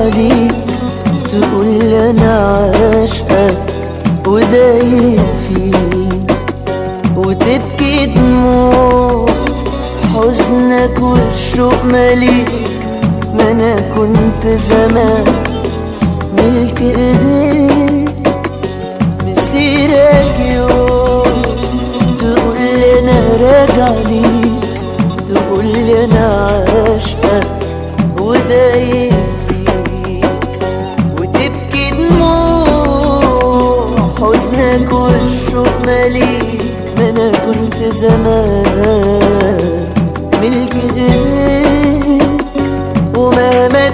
عليك تقول لي انا عاشقك ودايق فيك وتبكي دموع حزنك والشوق مليك ما انا كنت زمان ملك ايديك مسيرك يوم تقول لي انا راجع ليك تقول لي انا عاشقك ودايق فيك وتبكي دموع حزنك والشوق مليك ما انا كنت زمان ملك ايديك ومهما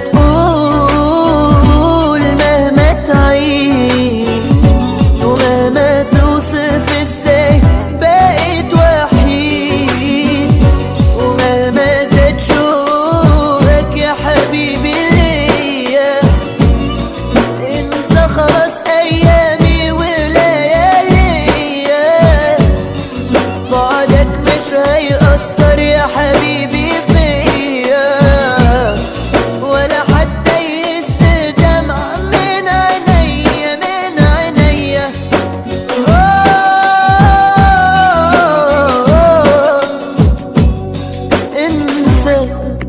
تقول مهما تعيد ومهما توصف ازاي بقيت وحيد ومهما زاد شوقك يا حبيبي ليا انسى خلاص ايامي ولياليا بعدك مش هيأثر يا حبيبي فيا ولا حتى يهز دمع من عينيا من عينيا آه انسى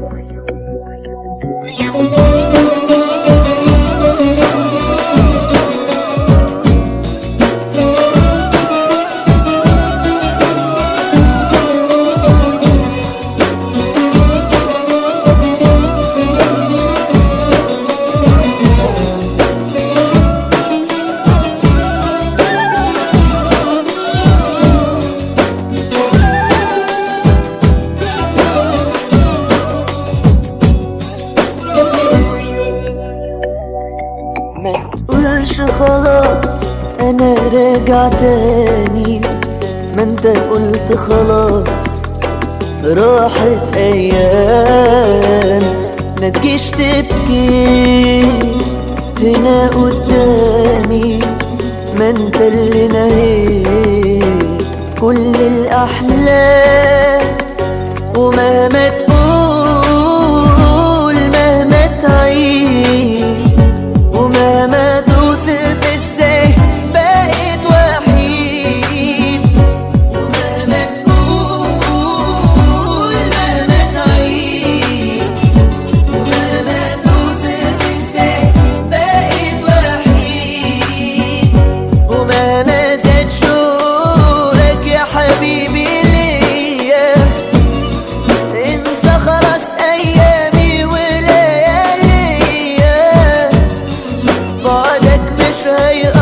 ما تقولش خلاص انا راجع تاني ما انت قلت خلاص راحت ايام ما تجيش تبكي هنا قدامي ما انت اللي نهيت كل الاحلام ومهما تقول مهما تعيد ومهما توصف ازاي بقيت وحيد ومهما تقول مهما تعيد ومهما توصف ازاي بقيت وحيد ومهما زاد شوقك يا حبيبي ليا انسى خلاص ايامي ولياليا بعدك مش هيقدر